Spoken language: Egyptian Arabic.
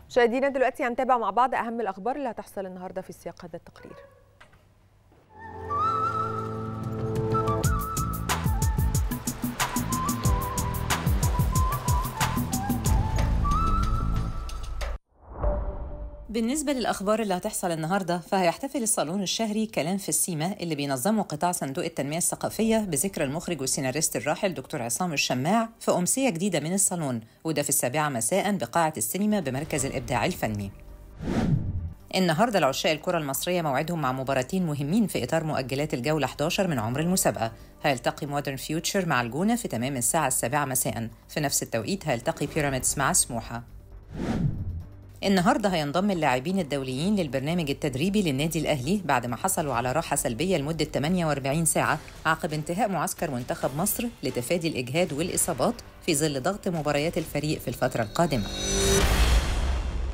مشاهدينا دلوقتي هنتابع مع بعض اهم الاخبار اللي هتحصل النهارده في سياق هذا التقرير بالنسبة للأخبار اللي هتحصل النهاردة فهيحتفل الصالون الشهري كلام في السيما اللي بينظمه قطاع صندوق التنمية الثقافية بذكرى المخرج والسيناريست الراحل دكتور عصام الشماع في أمسية جديدة من الصالون وده في السابعة مساء بقاعة السينما بمركز الإبداع الفني النهارده العشاق الكرة المصرية موعدهم مع مباراتين مهمين في إطار مؤجلات الجولة 11 من عمر المسابقة هيلتقي مودرن فيوتشر مع الجونة في تمام الساعة السابعة مساء في نفس التوقيت هيلتقي بيراميدز مع سموحة النهارده هينضم اللاعبين الدوليين للبرنامج التدريبي للنادي الاهلي بعد ما حصلوا على راحه سلبيه لمده 48 ساعه عقب انتهاء معسكر منتخب مصر لتفادي الاجهاد والاصابات في ظل ضغط مباريات الفريق في الفتره القادمه.